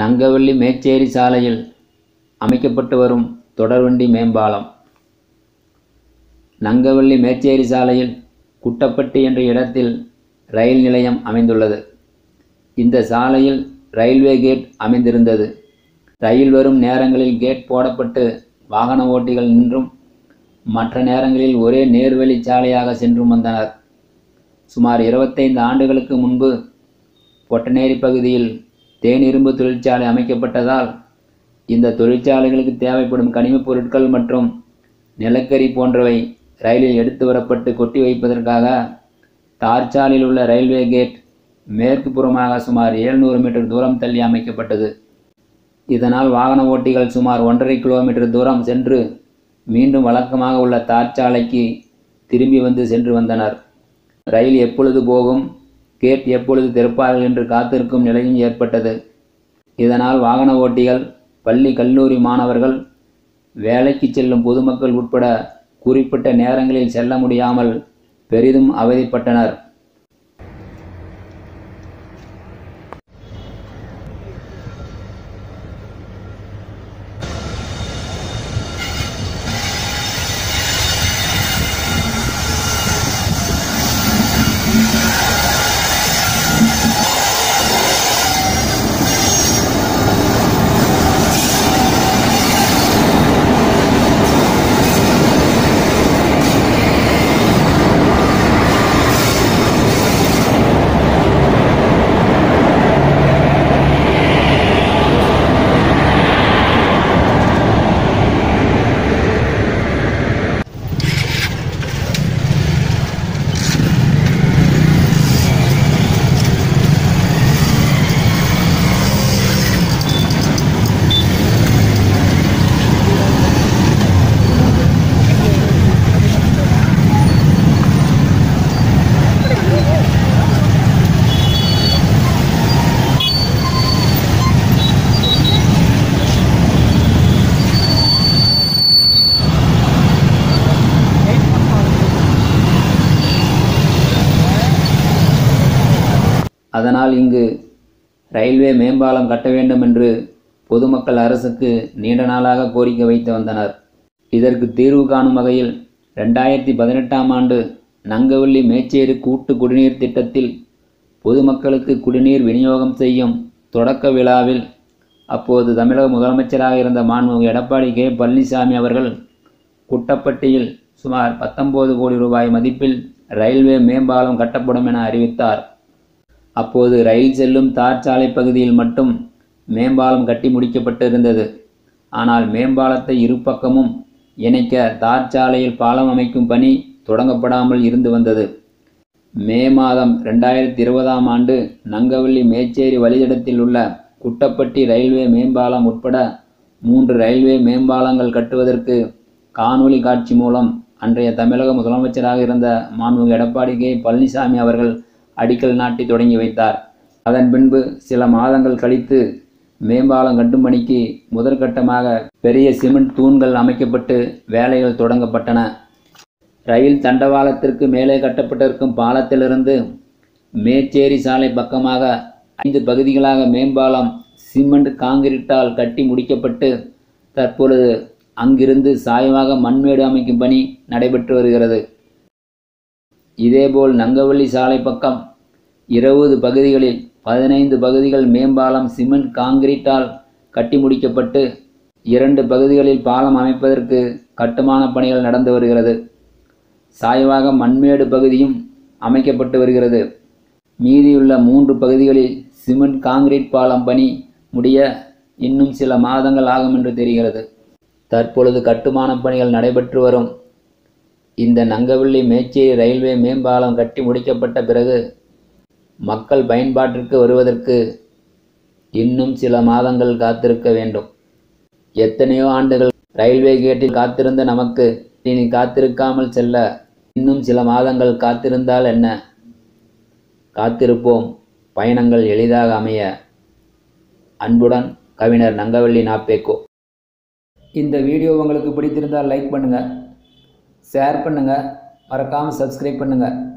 நங்கவள்ளி மேச்சேரி சாலையில் அமைக்கப்பட்டு வரும் தொடர்வண்டி மேம்பாலம் நங்கவள்ளி மேச்சேரி சாலையில் குட்டப்பட்டி என்ற இடத்தில் ரயில் நிலையம் அமைந்துள்ளது இந்த சாலையில் ரயில்வே கேட் அமைந்திருந்தது ரயில் வரும் நேரங்களில் கேட் போடப்பட்டு வாகன ஓட்டிகள் நின்றும் மற்ற நேரங்களில் ஒரே நேர்வழி சாலையாக சென்றும் வந்தனர் சுமார் இருபத்தைந்து ஆண்டுகளுக்கு முன்பு பொட்டநேரி பகுதியில் தேனிரும்பு தொழிற்சாலை அமைக்கப்பட்டதால் இந்த தொழிற்சாலைகளுக்கு தேவைப்படும் கனிமப் பொருட்கள் மற்றும் நிலக்கரி போன்றவை ரயிலில் எடுத்து வரப்பட்டு கொட்டி வைப்பதற்காக தார்ச்சாலில் உள்ள ரயில்வே கேட் மேற்கு புறமாக சுமார் 700 மீட்டர் தூரம் தள்ளி அமைக்கப்பட்டது இதனால் வாகன ஓட்டிகள் சுமார் ஒன்றரை கிலோமீட்டர் தூரம் சென்று மீண்டும் வழக்கமாக உள்ள தார்ச்சாலைக்கு திரும்பி வந்து சென்று வந்தனர் ரயில் எப்பொழுது போகும் கேட் எப்பொழுது திறப்பார்கள் என்று காத்திருக்கும் நிலையும் ஏற்பட்டது இதனால் வாகன ஓட்டிகள் பள்ளி கல்லூரி மாணவர்கள் வேலைக்கு செல்லும் பொதுமக்கள் உட்பட குறிப்பிட்ட நேரங்களில் செல்ல முடியாமல் பெரிதும் அவதிப்பட்டனர் அதனால் இங்கு ரயில்வே மேம்பாலம் கட்ட வேண்டும் என்று பொதுமக்கள் அரசுக்கு நீண்ட நாளாக கோரிக்கை வைத்து வந்தனர் இதற்கு தீர்வு காணும் வகையில் ரெண்டாயிரத்தி பதினெட்டாம் ஆண்டு நங்கவள்ளி மேச்சேரி கூட்டு குடிநீர் திட்டத்தில் பொதுமக்களுக்கு குடிநீர் விநியோகம் செய்யும் தொடக்க விழாவில் அப்போது தமிழக முதலமைச்சராக இருந்த மாண்புமிகு எடப்பாடி கே பழனிசாமி அவர்கள் குட்டப்பட்டியில் சுமார் பத்தொன்பது கோடி ரூபாய் மதிப்பில் ரயில்வே மேம்பாலம் கட்டப்படும் என அறிவித்தார் அப்போது ரயில் செல்லும் தார் சாலை பகுதியில் மட்டும் மேம்பாலம் கட்டி முடிக்கப்பட்டிருந்தது ஆனால் மேம்பாலத்தை இருபக்கமும் இணைக்க தார் சாலையில் பாலம் அமைக்கும் பணி தொடங்கப்படாமல் இருந்து வந்தது மே மாதம் ரெண்டாயிரத்தி இருபதாம் ஆண்டு நங்கவள்ளி மேச்சேரி வழித்தடத்தில் உள்ள குட்டப்பட்டி ரயில்வே மேம்பாலம் உட்பட மூன்று ரயில்வே மேம்பாலங்கள் கட்டுவதற்கு காணொளி காட்சி மூலம் அன்றைய தமிழக முதலமைச்சராக இருந்த மாண்புமிகு எடப்பாடி கே பழனிசாமி அவர்கள் அடிக்கல் நாட்டி தொடங்கி வைத்தார் அதன் பின்பு சில மாதங்கள் கழித்து மேம்பாலம் கட்டும் பணிக்கு முதற்கட்டமாக பெரிய சிமெண்ட் தூண்கள் அமைக்கப்பட்டு வேலைகள் தொடங்கப்பட்டன ரயில் தண்டவாளத்திற்கு மேலே கட்டப்பட்டிருக்கும் பாலத்திலிருந்து மேச்சேரி சாலை பக்கமாக ஐந்து பகுதிகளாக மேம்பாலம் சிமெண்ட் காங்கிரீட்டால் கட்டி முடிக்கப்பட்டு தற்பொழுது அங்கிருந்து சாய்வாக மண்மேடு அமைக்கும் பணி நடைபெற்று வருகிறது இதேபோல் நங்கவள்ளி சாலை பக்கம் இருபது பகுதிகளில் பதினைந்து பகுதிகள் மேம்பாலம் சிமெண்ட் காங்கிரீட்டால் கட்டி முடிக்கப்பட்டு இரண்டு பகுதிகளில் பாலம் அமைப்பதற்கு கட்டுமான பணிகள் நடந்து வருகிறது சாய்வாக மண்மேடு பகுதியும் அமைக்கப்பட்டு வருகிறது மீதியுள்ள மூன்று பகுதிகளில் சிமெண்ட் காங்கிரீட் பாலம் பணி முடிய இன்னும் சில மாதங்கள் ஆகும் என்று தெரிகிறது தற்பொழுது கட்டுமான பணிகள் நடைபெற்று வரும் இந்த நங்கவள்ளி மேச்சேரி ரயில்வே மேம்பாலம் கட்டி முடிக்கப்பட்ட பிறகு மக்கள் பயன்பாட்டிற்கு வருவதற்கு இன்னும் சில மாதங்கள் காத்திருக்க வேண்டும் எத்தனையோ ஆண்டுகள் ரயில்வே கேட்டில் காத்திருந்த நமக்கு இனி காத்திருக்காமல் செல்ல இன்னும் சில மாதங்கள் காத்திருந்தால் என்ன காத்திருப்போம் பயணங்கள் எளிதாக அமைய அன்புடன் கவிஞர் நங்கவள்ளி நாப்பேக்கோ இந்த வீடியோ உங்களுக்கு பிடித்திருந்தால் லைக் பண்ணுங்கள் ஷேர் பண்ணுங்கள் மறக்காமல் சப்ஸ்கிரைப் பண்ணுங்கள்